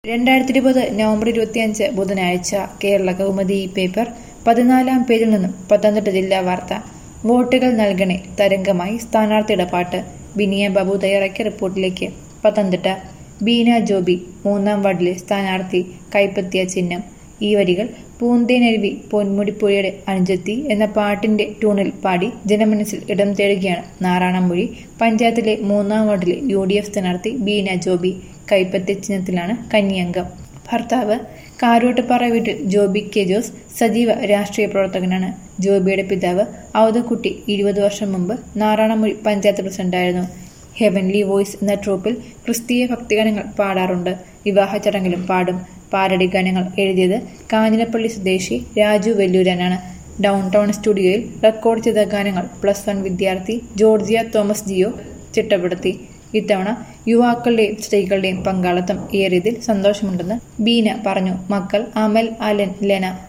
രണ്ടായിരത്തി ഇരുപത് നവംബർ ഇരുപത്തിയഞ്ച് ബുധനാഴ്ച കേരള കൗമുദി പേപ്പർ പതിനാലാം പേജിൽ നിന്നും പത്തനംതിട്ട ജില്ലാ വാർത്ത വോട്ടുകൾ നൽകണേ തരംഗമായി സ്ഥാനാർത്ഥിയുടെ പാട്ട് ബിനിയ ബാബു തയ്യാറാക്കിയ റിപ്പോർട്ടിലേക്ക് പത്തനംതിട്ട ബീന ജോബി മൂന്നാം വാർഡിലെ സ്ഥാനാർത്ഥി കൈപ്പത്തിയ ചിഹ്നം ഈ വരികൾ പൂന്തേനരുവി പൊന്മുടിപ്പുഴയുടെ അനുജത്തി എന്ന പാട്ടിന്റെ ട്യൂണിൽ പാടി ജനമനസ്സിൽ ഇടം തേടുകയാണ് നാറാണംമൊഴി പഞ്ചായത്തിലെ മൂന്നാം വാർഡിലെ യു ഡി എഫ് സ്ഥാനാർത്ഥി ബീന ജോബി കൈപ്പത്തിയ ചിഹ്നത്തിലാണ് കന്നിയംഗം ഭർത്താവ് കാരോട്ടുപാറ വീട്ടിൽ ജോബി കെ ജോസ് സജീവ രാഷ്ട്രീയ പ്രവർത്തകനാണ് ജോബിയുടെ പിതാവ് ഔതക്കുട്ടി ഇരുപത് വർഷം മുമ്പ് നാറാണമൊഴി പഞ്ചായത്ത് പ്രസിഡന്റായിരുന്നു ഹെവൻലി വോയിസ് എന്ന ട്രൂപ്പിൽ ക്രിസ്തീയ ഭക്തിഗാനങ്ങൾ പാടാറുണ്ട് വിവാഹ ചടങ്ങിലും പാടും പാരടി ഗാനങ്ങൾ എഴുതിയത് കാഞ്ഞിരപ്പള്ളി സ്വദേശി രാജു വെല്ലൂരാനാണ് ഡൗൺ ടൗൺ സ്റ്റുഡിയോയിൽ റെക്കോർഡ് ചെയ്ത ഗാനങ്ങൾ പ്ലസ് വൺ വിദ്യാർത്ഥി ജോർജിയ തോമസ് ജിയോ ചിട്ടപ്പെടുത്തി ഇത്തവണ യുവാക്കളുടെയും സ്ത്രീകളുടെയും പങ്കാളിത്തം ഏറിയതിൽ സന്തോഷമുണ്ടെന്ന് ബീന പറഞ്ഞു മക്കൾ അമൽ അലൻ ലെന